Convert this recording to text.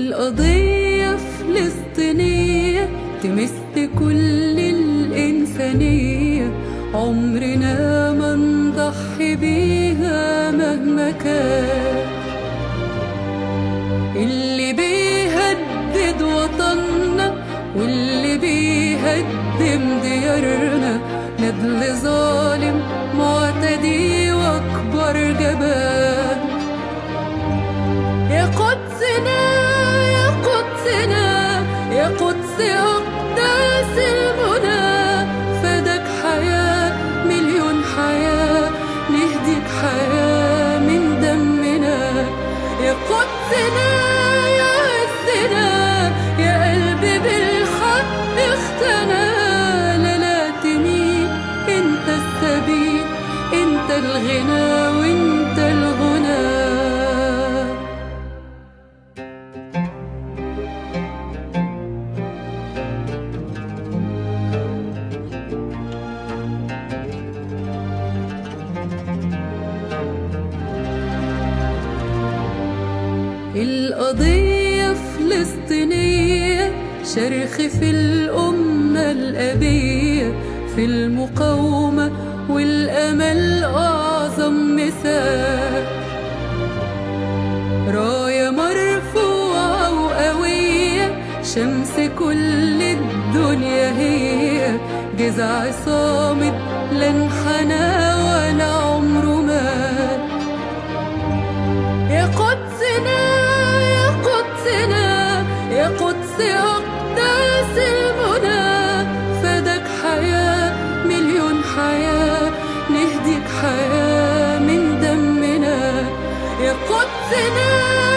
القضية فلسطينية تمس كل الإنسانية عمرنا ما نضحي بيها مهما كان اللي بيهدد وطننا واللي بيهدم ديارنا ندل ظالم معتدي واكبر جبان يا قدسنا يا قدسنا يا قدس أقداس المنى فدك حياة مليون حياة نهديك حياة من دمنا يا قدسنا يا عزنا يا قلبي بالحق اختنا لا لا تميل انت السبيل انت الغنى وانت الغنى القضية فلسطينية شرخ في الأمة الأبية في المقاومة والأمل أعظم مثال راية مرفوعة وقوية شمس كل الدنيا هي جذع صامد لا انحنى ولا عمره مات يا قدسنا يا قدسنا يا قدس أقداس المنى فدك حياة مليون حياة نهديك حياة من دمنا يا قدسنا